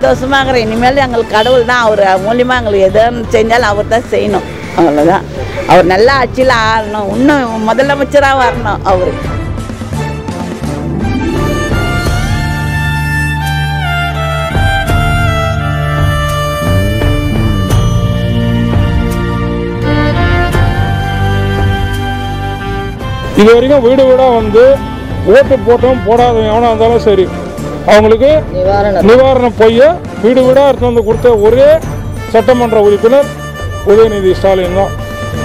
சந்தோஷமாக இருக்கிறேன் இனிமேல் எங்களுக்கு கடவுள் தான் அவர் மூலியமாக எங்களுக்கு எது செஞ்சாலும் அவர் தான் செய்யணும் அவ்வளோதான் அவர் நல்லா ஆட்சியில் ஆளணும் இன்னும் முதலமைச்சராக வரணும் அவர் இது வரைக்கும் வீடு வீடாக வந்து ஓட்டு போட்டோம் போடாதவன் எவனா இருந்தாலும் சரி அவங்களுக்கு நிவாரணம் பொய்ய வீடு வீடாக எடுத்து வந்து கொடுத்த ஒரே சட்டமன்ற உறுப்பினர் உதயநிதி ஸ்டாலின் தான்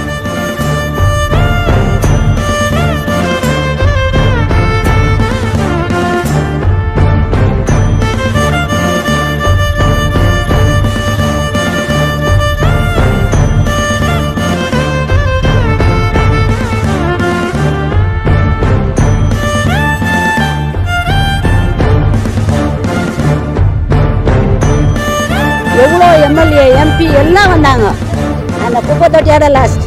எவ்வளோ எம்எல்ஏ எம்பி எல்லாம் வந்தாங்க அந்த குப்பை தொட்டியோட லாஸ்ட்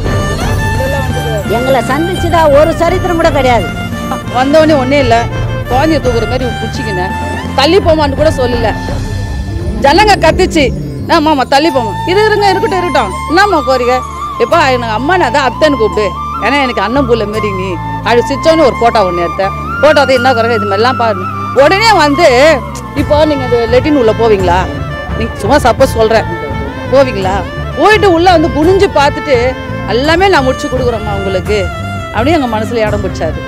எங்களை சந்திச்சுதா ஒரு சரித்திரம் கூட கிடையாது வந்தவொடனே ஒன்றும் இல்லை குழந்தைய தூக்குற மாதிரி பிடிச்சிக்கினேன் தள்ளி போமான்னு கூட சொல்லல ஜனங்க கத்துச்சு ஆமாம்மா தள்ளி போமா இது இருங்க இருக்கட்டும் இருக்கட்டும் என்னம்மா கோரிக்கை இப்போ எனக்கு அம்மா நான் தான் அத்தன்னு கூப்பிடு ஏன்னா எனக்கு அண்ணன் புள்ள மாரி நீ அது சிச்சோன்னு ஒரு ஃபோட்டோ ஒன்று எடுத்தேன் ஃபோட்டோ தான் என்ன குறைங்க இது மாதிரிலாம் பாரு உடனே வந்து இப்போ நீங்கள் இந்த லெட்டின் உள்ள போவீங்களா நீங்கள் சும்மா சப்போஸ் சொல்கிறேன் போவீங்களா போயிட்டு உள்ளே வந்து குனிஞ்சு பார்த்துட்டு எல்லாமே நான் முடிச்சு கொடுக்குறேம்மா உங்களுக்கு அப்படின்னு எங்கள் மனசில் இடம் பிடிச்சாரு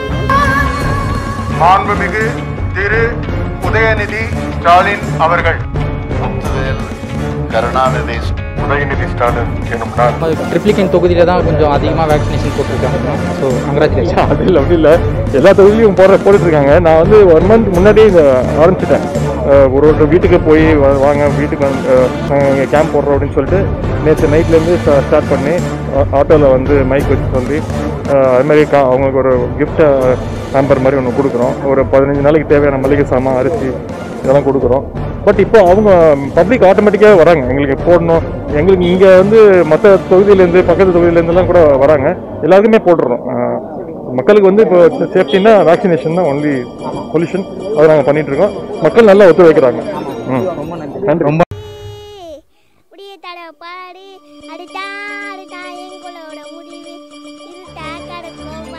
மாண்புமிகு திரு உதயநிதி ஸ்டாலின் அவர்கள் முத்துவேல் கருணாநிதி உதயநிதி ஸ்டாலின் எனும் நான் ட்ரிப்ளிகன் தொகுதியில் தான் கொஞ்சம் அதிகமாக வேக்சினேஷன் போட்டிருக்காங்க ஸோ கங்க்ராச்சுலேஷன் அது இல்லை அப்படி இல்லை எல்லா தொகுதியிலும் போடுற போட்டுட்டு இருக்காங்க நான் வந்து ஒன் மந்த் முன்னாடியே இதை ஆரம்பிச்சிட்டேன் அஹ் ஒரு ஒரு வீட்டுக்கு போய் வா- வாங்க வீட்டுக்கு வந்து நாங்கள் கேம்ப் போடுறோம் அப்படின்னு சொல்லிட்டு நேற்று நைட்லேருந்து ஸ்டார்ட் பண்ணி ஆட்டோவில் வந்து மைக் வச்சு சொல்லி அஹ் அது மாதிரி கா அவங்களுக்கு ஒரு கிஃப்ட் நம்பர் மாதிரி ஒன்று கொடுக்குறோம் ஒரு பதினஞ்சு நாளைக்கு தேவையான மளிகை சாமான் அரிசி இதெல்லாம் கொடுக்குறோம் பட் இப்போ அவங்க பப்ளிக் ஆட்டோமேட்டிக்காக வராங்க எங்களுக்கு போடணும் எங்களுக்கு இங்கே வந்து மற்ற தொகுதியிலேருந்து பக்கத்து தொகுதியிலேருந்துலாம் கூட வராங்க எல்லாருக்குமே போட்டுடுறோம் அஹ் மக்களுக்கு வந்து இப்போ சேஃப்டின்னா வேக்சினேஷன் தான் ஒன்லி சொல்யூஷன் அதை நாங்கள் பண்ணிட்டு இருக்கோம் மக்கள் நல்லா ஒத்துழைக்கிறாங்க ம் நன்றி ரொம்ப முடிய தட பாடி அடித்தா அடித்தா எங்களோட முடிவு இருட்டா கடக்கும்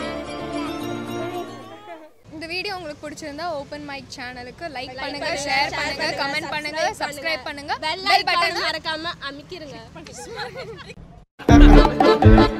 இந்த வீடியோ உங்களுக்கு பிடிச்சிருந்தா ஓப்பன் மைக் சேனலுக்கு லைக் பண்ணுங்க ஷேர் பண்ணுங்க கமெண்ட் பண்ணுங்க சப்ஸ்கிரைப் பண்ணுங்க பெல் பட்டன் மறக்காம அமைக்கிருங்க